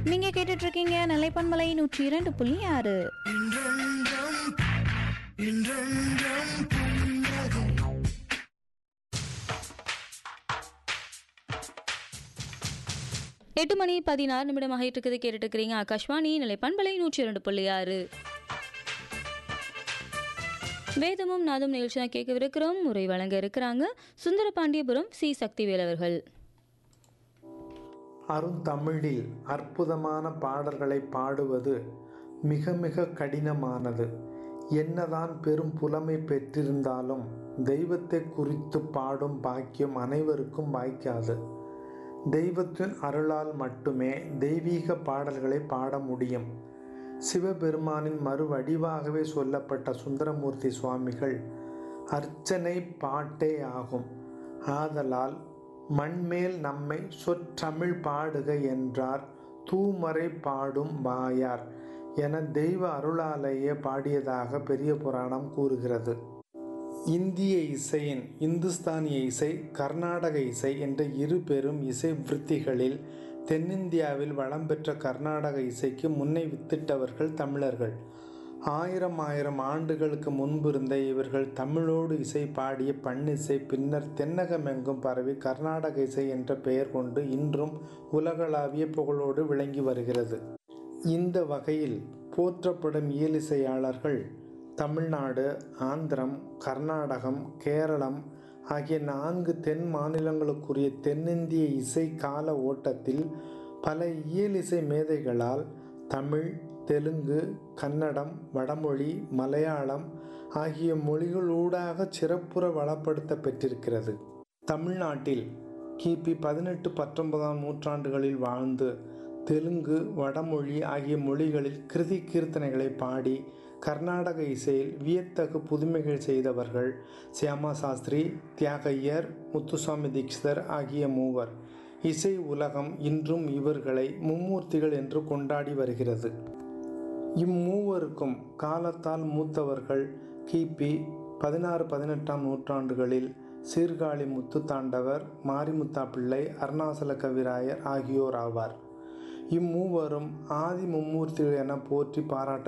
நீங்க கேட்டுட்டு இருக்கீங்க நிலைப்பன்மலை நூற்றி இரண்டு புள்ளி ஆறு எட்டு மணி பதினாறு நிமிடமாக இருக்குது கேட்டுட்டு இருக்கிறீங்க ஆகாஷ்வாணி நிலை பண்பலை நூற்றி இரண்டு புள்ளி ஆறு வேதமும் நாதும் நிகழ்ச்சி தான் கேட்கவிருக்கிறோம் முறை வழங்க இருக்கிறாங்க சுந்தர பாண்டியபுரம் சி சக்திவேல் அவர்கள் அருந்தமிழில் அற்புதமான பாடல்களை பாடுவது மிக மிக கடினமானது என்னதான் பெரும் புலமை பெற்றிருந்தாலும் தெய்வத்தை குறித்து பாடும் பாக்கியம் அனைவருக்கும் வாய்க்காது தெய்வத்தின் அருளால் மட்டுமே தெய்வீக பாடல்களை பாட முடியும் சிவபெருமானின் மறுவடிவாகவே சொல்லப்பட்ட சுந்தரமூர்த்தி சுவாமிகள் அர்ச்சனை பாட்டே ஆகும் ஆதலால் மண்மேல் நம்மை சொற்றமிழ் பாடுக என்றார் தூமறை பாடும் வாயார் என தெய்வ அருளாலேயே பாடியதாக பெரிய புராணம் கூறுகிறது இந்திய இசையின் இந்துஸ்தானிய இசை கர்நாடக இசை என்ற இரு பெரும் இசை விருத்திகளில் தென்னிந்தியாவில் வளம் பெற்ற கர்நாடக இசைக்கு முன்னை வித்திட்டவர்கள் தமிழர்கள் ஆயிரம் ஆயிரம் ஆண்டுகளுக்கு முன்பிருந்த இவர்கள் தமிழோடு இசை பாடிய பண்ணிசை பின்னர் தென்னகமெங்கும் பரவி கர்நாடக இசை என்ற பெயர் கொண்டு இன்றும் உலகளாவிய புகழோடு விளங்கி வருகிறது இந்த வகையில் போற்றப்படும் இயலிசையாளர்கள் தமிழ்நாடு ஆந்திரம் கர்நாடகம் கேரளம் ஆகிய நான்கு தென் மாநிலங்களுக்குரிய தென்னிந்திய இசை கால ஓட்டத்தில் பல இயலிசை மேதைகளால் தமிழ் தெலுங்கு கன்னடம் வடமொழி மலையாளம் ஆகிய மொழிகளூடாக சிறப்புற வளப்படுத்த பெற்றிருக்கிறது தமிழ்நாட்டில் கிபி பதினெட்டு பத்தொன்பதாம் நூற்றாண்டுகளில் வாழ்ந்து தெலுங்கு வடமொழி ஆகிய மொழிகளில் கிருதி கீர்த்தனைகளை பாடி கர்நாடக இசையில் வியத்தகு புதுமைகள் செய்தவர்கள் சியாமா சாஸ்திரி தியாகையர் முத்துசாமி தீட்சிதர் ஆகிய மூவர் இசை உலகம் இன்றும் இவர்களை மும்மூர்த்திகள் என்று கொண்டாடி வருகிறது இம்மூவருக்கும் காலத்தால் மூத்தவர்கள் கிபி பதினாறு பதினெட்டாம் நூற்றாண்டுகளில் சீர்காழி முத்து தாண்டவர் மாரிமுத்தா பிள்ளை அருணாசல கவிராயர் ஆகியோர் ஆவார் இம்மூவரும் ஆதி மும்மூர்த்திகள் என போற்றி பாராட்ட